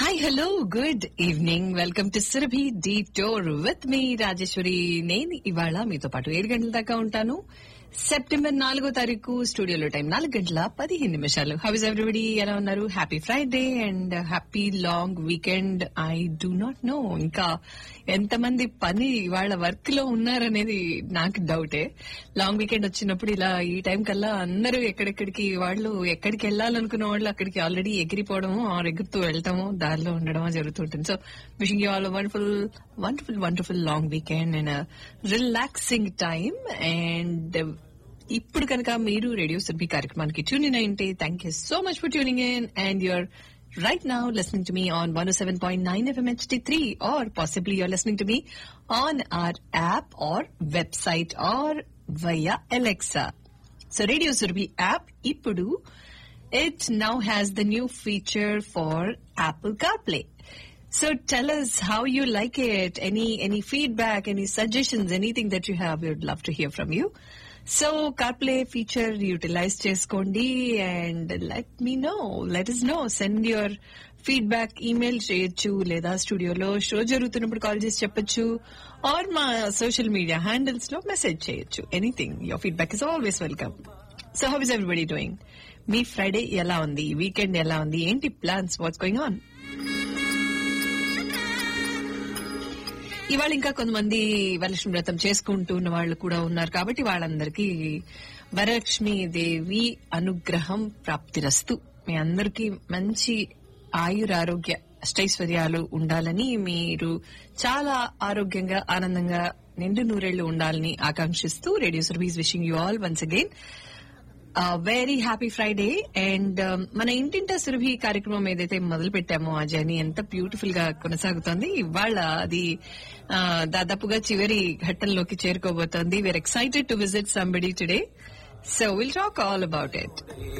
Hi hello good evening welcome to Surabhi detour with me Rajeshwari నేను ఇవాళ మీతో పాటు ఏడు గంటల దాకా ఉంటాను సెప్టెంబర్ నాలుగో తారీఖు స్టూడియోలో టైం నాలుగు గంటల పదిహేను నిమిషాలు హౌ ఇస్ ఎవ్రీబడి ఎలా ఉన్నారు happy Friday and happy long weekend I do not know ఇంకా ఎంతమంది పని వాళ్ళ వర్క్ లో ఉన్నారనేది నాకు డౌటే లాంగ్ వీకెండ్ వచ్చినప్పుడు ఇలా ఈ టైం కల్లా అందరూ ఎక్కడెక్కడికి వాళ్ళు ఎక్కడికి వెళ్ళాలనుకున్న వాళ్ళు అక్కడికి ఆల్రెడీ ఎగిరిపోవడము ఆర్ ఎగురుతూ వెళ్ళటము దారిలో ఉండడమో జరుగుతుంటుంది so wishing you all wonderful wonderful wonderful long weekend and relaxing time and ఇప్పుడు కనుక మీరు రేడియో సుర్భి కార్యక్రమానికి ట్యూన్ ఇన్ అయింటే thank you so much for tuning in and your right now listening to me on 107.9 FM HD3 or possibly you're listening to me on our app or website or via Alexa. So Radio Surabhi app Ipudu, it now has the new feature for Apple CarPlay. So tell us how you like it, any any feedback, any suggestions, anything that you have, we would love to hear from you. So carplay feature utilize చేసుకోండి and let me know let us know send your feedback email చేయొచ్చు లేదా స్టూడియోలో show జరుగుతున్నప్పుడు call చేసి చెప్పొచ్చు or మా social media handles లో message చేయొచ్చు anything your feedback is always welcome so how is everybody doing మీ ఫ్రైడే ఎలా ఉంది వీకెండ్ ఎలా ఉంది ఏంటి ప్లాన్స్ వాట్స్ గోయింగ్ ఆన్ ఇవాళ ఇంకా కొంతమంది వరలక్ష్మి వ్రతం చేసుకుంటూ ఉన్న వాళ్ళు కూడా ఉన్నారు కాబట్టి వాళ్ళందరికీ వరలక్ష్మి దేవి అనుగ్రహం ప్రాప్తిరస్తు మీ అందరికీ మంచి ఆయురారోగ్య అష్టైశ్వర్యాలు ఉండాలని మీరు చాలా ఆరోగ్యంగా ఆనందంగా నిండు నూరేళ్లు ఉండాలని ఆకాంక్షిస్తూ radio service wishing you all once again very happy Friday and మన ఇంటింట సురభి కార్యక్రమం ఏదైతే మొదలు పెట్టామో ఆ జర్నీ ఎంత బ్యూటిఫుల్ గా కొనసాగుతోంది ఇవాళ అది దాదాపుగా చివరి ఘట్టంలోకి చేరుకోబోతోంది we're excited to visit somebody today so will talk all about it